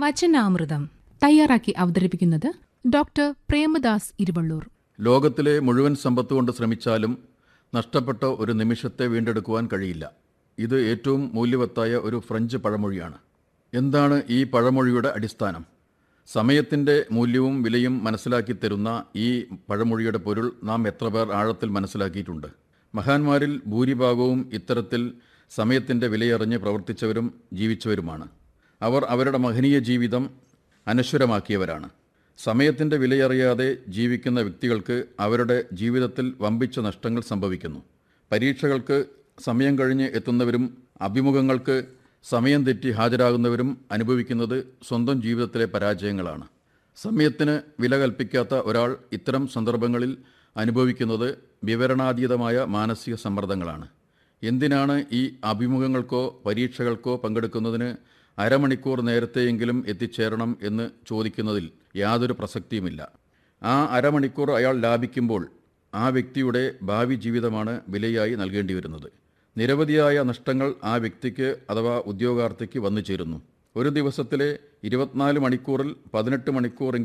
വചനാമൃതം തയ്യാറാക്കി അവതരിപ്പിക്കുന്നത് ഡോക്ടർ പ്രേമദാസ് ഇരുവള്ളൂർ ലോകത്തിലെ മുഴുവൻ സമ്പത്ത് കൊണ്ട് ശ്രമിച്ചാലും നഷ്ടപ്പെട്ട ഒരു നിമിഷത്തെ വീണ്ടെടുക്കുവാൻ കഴിയില്ല ഇത് ഏറ്റവും മൂല്യവത്തായ ഒരു ഫ്രഞ്ച് പഴമൊഴിയാണ് എന്താണ് ഈ പഴമൊഴിയുടെ അടിസ്ഥാനം സമയത്തിൻ്റെ മൂല്യവും വിലയും മനസ്സിലാക്കി തരുന്ന ഈ പഴമൊഴിയുടെ പൊരുൾ നാം എത്ര പേർ ആഴത്തിൽ മനസ്സിലാക്കിയിട്ടുണ്ട് മഹാന്മാരിൽ ഭൂരിഭാഗവും ഇത്തരത്തിൽ സമയത്തിൻ്റെ വിലയറിഞ്ഞ് പ്രവർത്തിച്ചവരും ജീവിച്ചവരുമാണ് അവർ അവരുടെ മഹനീയ ജീവിതം അനശ്വരമാക്കിയവരാണ് സമയത്തിൻ്റെ വിലയറിയാതെ ജീവിക്കുന്ന വ്യക്തികൾക്ക് അവരുടെ ജീവിതത്തിൽ വമ്പിച്ച നഷ്ടങ്ങൾ സംഭവിക്കുന്നു പരീക്ഷകൾക്ക് സമയം കഴിഞ്ഞ് എത്തുന്നവരും അഭിമുഖങ്ങൾക്ക് സമയം തെറ്റി ഹാജരാകുന്നവരും അനുഭവിക്കുന്നത് സ്വന്തം ജീവിതത്തിലെ പരാജയങ്ങളാണ് സമയത്തിന് വില കൽപ്പിക്കാത്ത ഒരാൾ ഇത്തരം സന്ദർഭങ്ങളിൽ അനുഭവിക്കുന്നത് വിവരണാതീതമായ മാനസിക സമ്മർദ്ദങ്ങളാണ് എന്തിനാണ് ഈ അഭിമുഖങ്ങൾക്കോ പരീക്ഷകൾക്കോ പങ്കെടുക്കുന്നതിന് അരമണിക്കൂർ നേരത്തെയെങ്കിലും എത്തിച്ചേരണം എന്ന് ചോദിക്കുന്നതിൽ യാതൊരു പ്രസക്തിയുമില്ല ആ അരമണിക്കൂർ അയാൾ ലാഭിക്കുമ്പോൾ ആ വ്യക്തിയുടെ ഭാവി ജീവിതമാണ് വിലയായി നൽകേണ്ടി വരുന്നത് നിരവധിയായ നഷ്ടങ്ങൾ ആ വ്യക്തിക്ക് അഥവാ ഉദ്യോഗാർത്ഥിക്ക് വന്നു ചേരുന്നു ഒരു ദിവസത്തിലെ ഇരുപത്തിനാല് മണിക്കൂറിൽ പതിനെട്ട് മണിക്കൂറെങ്കിലും